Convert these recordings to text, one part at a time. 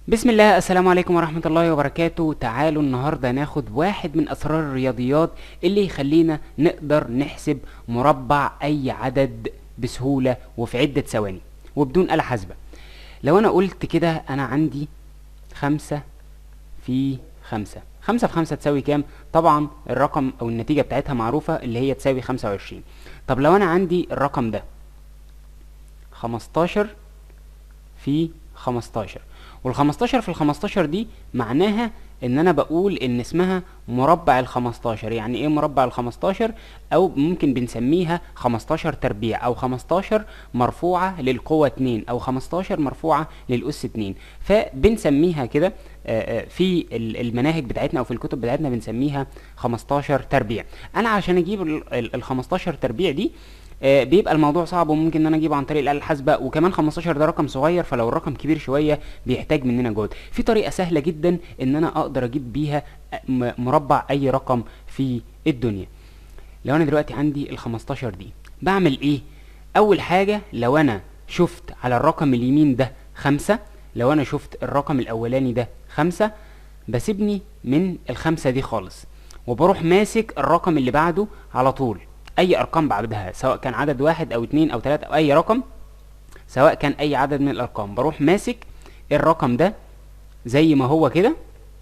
بسم الله السلام عليكم ورحمة الله وبركاته تعالوا النهاردة ناخد واحد من أسرار الرياضيات اللي يخلينا نقدر نحسب مربع أي عدد بسهولة وفي عدة ثواني وبدون آلة حاسبة لو أنا قلت كده أنا عندي خمسة في خمسة خمسة في خمسة تساوي كام؟ طبعا الرقم أو النتيجة بتاعتها معروفة اللي هي تساوي خمسة وعشرين طب لو أنا عندي الرقم ده خمستاشر في خمستاشر والخمستاشر في الخمستاشر دي معناها ان انا بقول ان اسمها مربع الخمستاشر يعني ايه مربع الخمستاشر او ممكن بنسميها خمستاشر تربيع او خمستاشر مرفوعة للقوة اتنين او خمستاشر مرفوعة للأس اتنين فبنسميها كده آه، آه، في ال- المناهج بتاعتنا او في الكتب بتاعتنا بنسميها خمستاشر تربيع انا عشان اجيب ال- ال- الخمستاشر تربيع دي آه، بيبقى الموضوع صعب وممكن ان انا اجيبه عن طريق الاله الحاسبه وكمان 15 ده رقم صغير فلو الرقم كبير شويه بيحتاج مننا جهد في طريقه سهله جدا ان انا اقدر اجيب بيها آه، م- مربع اي رقم في الدنيا لو انا دلوقتي عندي ال 15 دي بعمل ايه اول حاجه لو انا شفت على الرقم اليمين ده خمسة لو انا شفت الرقم الاولاني ده خمسة بسيبني من الخمسة دي خالص وبروح ماسك الرقم اللي بعده على طول اي ارقام بعدها سواء كان عدد واحد او اتنين او تلاتة او اي رقم سواء كان اي عدد من الارقام بروح ماسك الرقم ده زي ما هو كده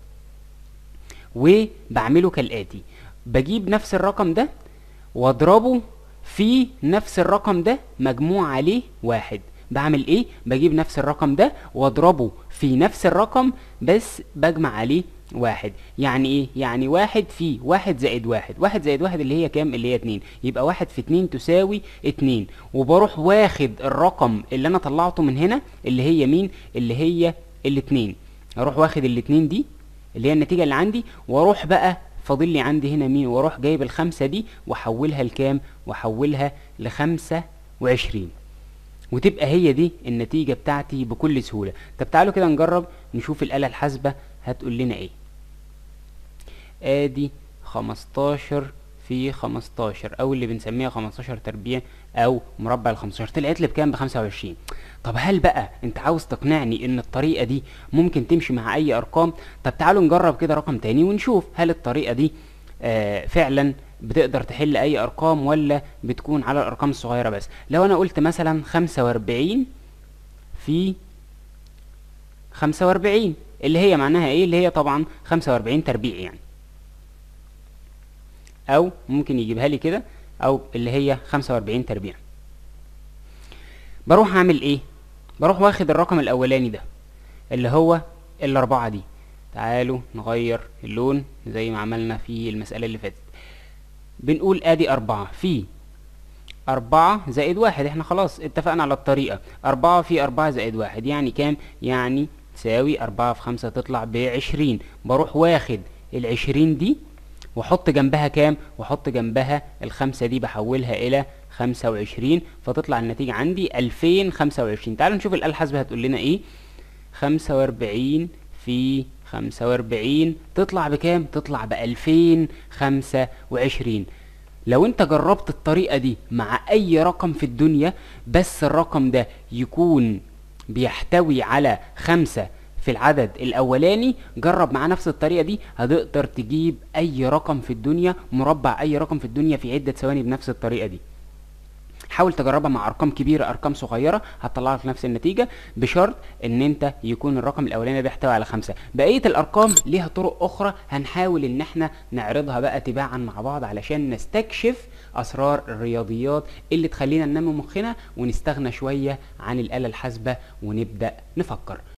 وبعمله كالاتي بجيب نفس الرقم ده واضربه في نفس الرقم ده مجموع عليه واحد بعمل ايه بجيب نفس الرقم ده واضربه في نفس الرقم بس بجمع عليه واحد يعني ايه يعني واحد في واحد زائد واحد واحد زائد واحد اللي هي كام اللي هي اتنين يبقى واحد في اتنين تساوي اتنين وبروح واخد الرقم اللي انا طلعته من هنا اللي هي مين اللي هي الاتنين اروح واخد الاتنين دي اللي هي النتيجة اللي عندي واروح بقى فاضل لي عندي هنا مين واروح جايب الخمسة دي واحولها لكام واحولها لخمسة وعشرين وتبقى هي دي النتيجة بتاعتي بكل سهولة طب تعالوا كده نجرب نشوف الآلة الحاسبة هتقول لنا ايه ادي خمستاشر في خمستاشر او اللي بنسميها خمستاشر تربيع او مربع الخمستاشر طلعت لي بكام بخمسة وعشرين طب هل بقى انت عاوز تقنعني ان الطريقة دي ممكن تمشي مع اي ارقام طب تعالوا نجرب كده رقم تاني ونشوف هل الطريقة دي آه فعلا بتقدر تحل اي ارقام ولا بتكون على الارقام الصغيرة بس لو انا قلت مثلا خمسة واربعين في خمسة واربعين اللي هي معناها ايه اللي هي طبعا خمسة واربعين تربيع يعني او ممكن يجيبها لي كده او اللي هي خمسة واربعين تربيع بروح اعمل ايه بروح واخد الرقم الاولاني ده اللي هو الاربعة دي تعالوا نغير اللون زي ما عملنا في المسألة اللي فاتت بنقول ادي اربعة في أربعة زائد واحد احنا خلاص اتفقنا على الطريقة أربعة في أربعة زائد واحد يعني كام يعني تساوي أربعة في خمسة تطلع بعشرين بروح واخد العشرين دي واحط جنبها كام واحط جنبها الخمسة دي بحولها الى خمسة وعشرين فتطلع النتيجة عندي الفين خمسة وعشرين تعالوا نشوف الآلة الحاسبة هتقول لنا ايه خمسة واربعين في خمسة واربعين تطلع بكام تطلع بألفين خمسة وعشرين لو انت جربت الطريقة دي مع اي رقم في الدنيا بس الرقم ده يكون بيحتوي على خمسة في العدد الاولاني جرب مع نفس الطريقة دي هتقدر تجيب اي رقم في الدنيا مربع اي رقم في الدنيا في عدة ثواني بنفس الطريقة دي حاول تجربها مع ارقام كبيره ارقام صغيره هتطلع لك نفس النتيجه بشرط ان انت يكون الرقم الاولاني بيحتوي على خمسة بقيه الارقام ليها طرق اخرى هنحاول ان احنا نعرضها بقى تباعا مع بعض علشان نستكشف اسرار الرياضيات اللي تخلينا ننمي مخنا ونستغنى شويه عن الاله الحاسبه ونبدا نفكر